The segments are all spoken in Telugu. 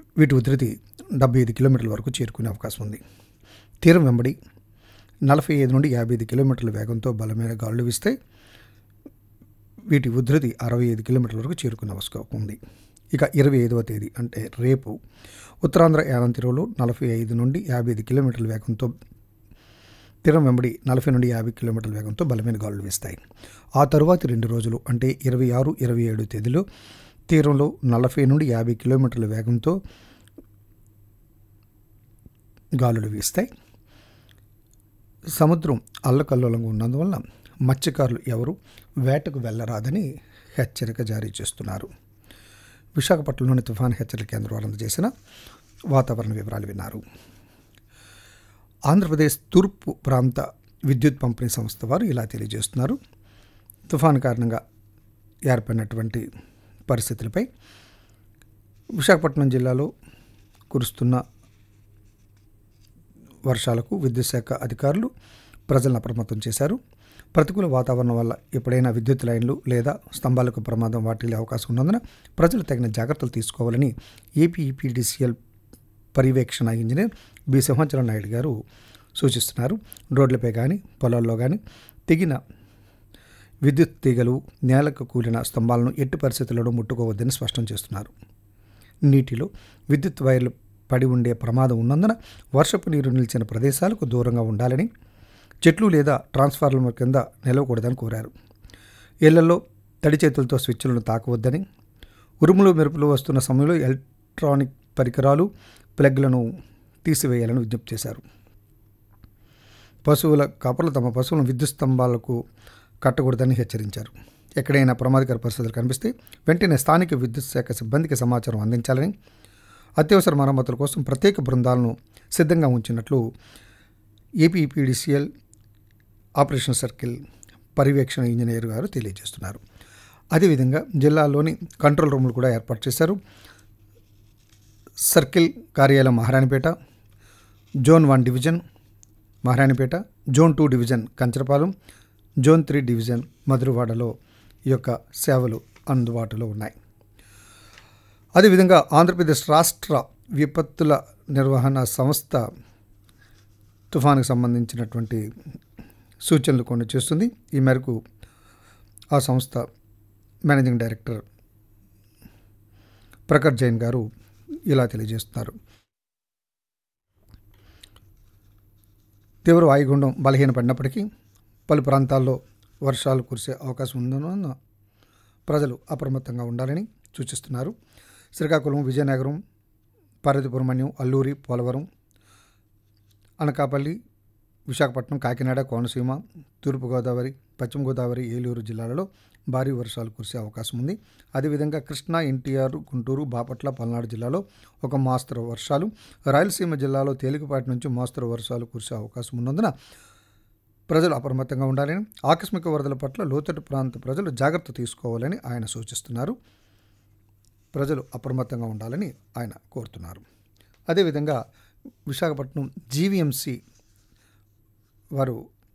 వీటి ఉధృతి డెబ్బై ఐదు కిలోమీటర్ల వరకు చేరుకునే అవకాశం ఉంది తీరం వెంబడి నలభై ఐదు నుండి యాభై ఐదు కిలోమీటర్ల వేగంతో బలమైన గాలులు వీస్తాయి వీటి ఉధృతి అరవై ఐదు కిలోమీటర్ల వరకు చేరుకునే అవకాశం ఉంది ఇక ఇరవై ఐదవ తేదీ అంటే రేపు ఉత్తరాంధ్ర యానం తీరంలో నలభై ఐదు నుండి యాభై ఐదు కిలోమీటర్ల వేగంతో తీరం వెంబడి నలభై నుండి యాభై కిలోమీటర్ల వేగంతో బలమైన గాలులు వీస్తాయి ఆ తరువాతి రెండు రోజులు అంటే ఇరవై ఆరు ఇరవై ఏడు తేదీలో తీరంలో నలభై నుండి యాభై కిలోమీటర్ల వేగంతో గాలులు వీస్తాయి సముద్రం అల్లకల్లోలంగా ఉన్నందువల్ల మత్స్యకారులు ఎవరు వేటకు వెళ్ళరాదని హెచ్చరిక జారీ చేస్తున్నారు విశాఖపట్నంలోని తుఫాన్ హెచ్చరిక కేంద్రం వారు అందజేసిన వాతావరణ వివరాలు విన్నారు ఆంధ్రప్రదేశ్ తూర్పు ప్రాంత విద్యుత్ పంపిణీ సంస్థ వారు ఇలా తెలియజేస్తున్నారు తుఫాన్ కారణంగా ఏర్పడినటువంటి పరిస్థితులపై విశాఖపట్నం జిల్లాలో కురుస్తున్న వర్షాలకు విద్యుత్ శాఖ అధికారులు ప్రజలను అప్రమత్తం చేశారు ప్రతికూల వాతావరణం వల్ల ఎప్పుడైనా విద్యుత్ లైన్లు లేదా స్తంభాలకు ప్రమాదం వాటిల్లే అవకాశం ఉన్నందున ప్రజలు తగిన జాగ్రత్తలు తీసుకోవాలని ఏపీఈపీడీసీఎల్ పర్యవేక్షణ ఇంజనీర్ బి సింహాచలం నాయుడు గారు సూచిస్తున్నారు రోడ్లపై కానీ పొలాల్లో కానీ తెగిన విద్యుత్ తీగలు నేలకు కూలిన స్తంభాలను ఎట్టి పరిస్థితుల్లోనూ ముట్టుకోవద్దని స్పష్టం చేస్తున్నారు నీటిలో విద్యుత్ వైర్లు పడి ఉండే ప్రమాదం ఉన్నందున వర్షపు నీరు నిలిచిన ప్రదేశాలకు దూరంగా ఉండాలని చెట్లు లేదా ట్రాన్స్ఫార్మర్ కింద నిలవకూడదని కోరారు ఇళ్లలో తడి చేతులతో స్విచ్లను తాకవద్దని ఉరుములు మెరుపులు వస్తున్న సమయంలో ఎలక్ట్రానిక్ పరికరాలు ప్లగ్లను తీసివేయాలని విజ్ఞప్తి చేశారు పశువుల కాపర్లు తమ పశువులను విద్యుత్ స్తంభాలకు కట్టకూడదని హెచ్చరించారు ఎక్కడైనా ప్రమాదకర పరిస్థితులు కనిపిస్తే వెంటనే స్థానిక విద్యుత్ శాఖ సిబ్బందికి సమాచారం అందించాలని అత్యవసర మరమ్మతుల కోసం ప్రత్యేక బృందాలను సిద్ధంగా ఉంచినట్లు ఏపీపీడీసీఎల్ ఆపరేషన్ సర్కిల్ పర్యవేక్షణ ఇంజనీర్ గారు తెలియజేస్తున్నారు అదేవిధంగా జిల్లాలోని కంట్రోల్ రూములు కూడా ఏర్పాటు చేశారు సర్కిల్ కార్యాలయం Maharanipeta zone one division Maharanipeta zone two division Kancharapalem zone three division మధురవాడలో ఈ యొక్క సేవలు అందుబాటులో ఉన్నాయి అదేవిధంగా ఆంధ్రప్రదేశ్ రాష్ట్ర విపత్తుల నిర్వహణ సంస్థ తుఫానుకు సంబంధించినటువంటి సూచనలు కొన్ని చేస్తుంది ఈ మేరకు ఆ సంస్థ మేనేజింగ్ డైరెక్టర్ ప్రకట్ జైన్ గారు ఇలా తెలియజేస్తున్నారు తీవ్ర వాయుగుండం బలహీనపడినప్పటికీ పలు ప్రాంతాల్లో వర్షాలు కురిసే అవకాశం ఉందన్న ప్రజలు అప్రమత్తంగా ఉండాలని సూచిస్తున్నారు శ్రీకాకుళం విజయనగరం పార్వతీపురమణ్యం అల్లూరి పోలవరం అనకాపల్లి విశాఖపట్నం కాకినాడ కోనసీమ తూర్పుగోదావరి పశ్చిమ గోదావరి ఏలూరు జిల్లాలలో భారీ వర్షాలు కురిసే అవకాశం ఉంది అదేవిధంగా కృష్ణా ఎన్టీఆర్ గుంటూరు బాపట్ల పల్నాడు జిల్లాలో ఒక మోస్తరు వర్షాలు రాయలసీమ జిల్లాలో తేలికపాటి నుంచి మోస్తరు వర్షాలు కురిసే అవకాశం ఉన్నందున ప్రజలు అప్రమత్తంగా ఉండాలని ఆకస్మిక వరదల పట్ల లోతట్టు ప్రాంత ప్రజలు జాగ్రత్త తీసుకోవాలని ఆయన సూచిస్తున్నారు ప్రజలు అప్రమత్తంగా ఉండాలని ఆయన కోరుతున్నారు అదేవిధంగా విశాఖపట్నం జీవీఎంసీ వారు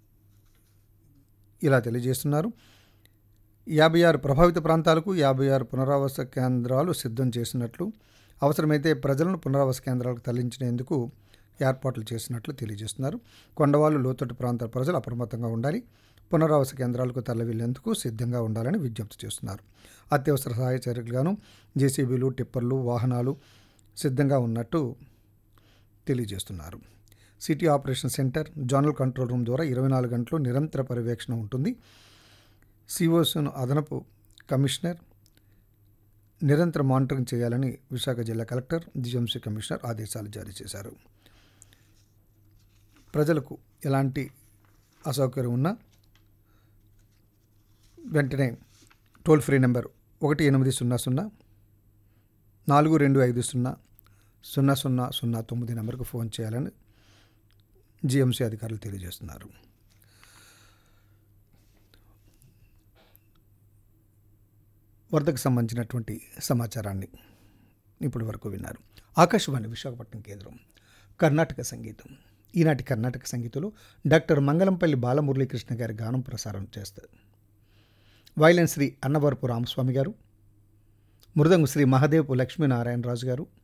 ఇలా తెలియజేస్తున్నారు యాభై ఆరు ప్రభావిత ప్రాంతాలకు యాభై ఆరు పునరావాస కేంద్రాలు సిద్ధం చేసినట్లు అవసరమైతే ప్రజలను పునరావాస కేంద్రాలకు తరలించేందుకు ఏర్పాట్లు చేసినట్లు తెలియజేస్తున్నారు కొండవాళ్ళు లోతట్టు ప్రాంతాల ప్రజలు అప్రమత్తంగా ఉండాలి పునరావాస కేంద్రాలకు తరలివెళ్లేందుకు సిద్ధంగా ఉండాలని విజ్ఞప్తి చేస్తున్నారు అత్యవసర సహాయ చర్యలుగాను జేసీబీలు టిప్పర్లు వాహనాలు సిద్ధంగా ఉన్నట్టు తెలియజేస్తున్నారు city operation centre zonal control room ద్వారా ఇరవై నాలుగు గంటలు నిరంతర పర్యవేక్షణ ఉంటుంది సిఓస్ను అదనపు కమిషనర్ నిరంతర మానిటరింగ్ చేయాలని విశాఖ జిల్లా కలెక్టర్ జిఎంసీ కమిషనర్ ఆదేశాలు జారీ చేశారు ప్రజలకు ఎలాంటి అసౌకర్యం ఉన్నా వెంటనే టోల్ ఫ్రీ నెంబర్ ఒకటి ఎనిమిది సున్నా సున్నా నాలుగు రెండు ఐదు సున్నా సున్నా సున్నా సున్నా తొమ్మిది నెంబర్కు ఫోన్ చేయాలని జిఎంసీ అధికారులు తెలియజేస్తున్నారు వరదకు సంబంధించినటువంటి సమాచారాన్ని ఇప్పటి వరకు విన్నారు ఆకాశవాణి విశాఖపట్నం కేంద్రం కర్ణాటక సంగీతం ఈనాటి కర్ణాటక సంగీతంలో డాక్టర్ మంగళంపల్లి బాలమురళీకృష్ణ గారి గానం ప్రసారం చేస్తారు వైలెన్ శ్రీ అన్నవరపు రామస్వామి గారు మృదంగు శ్రీ మహాదేవపు లక్ష్మీనారాయణరాజు గారు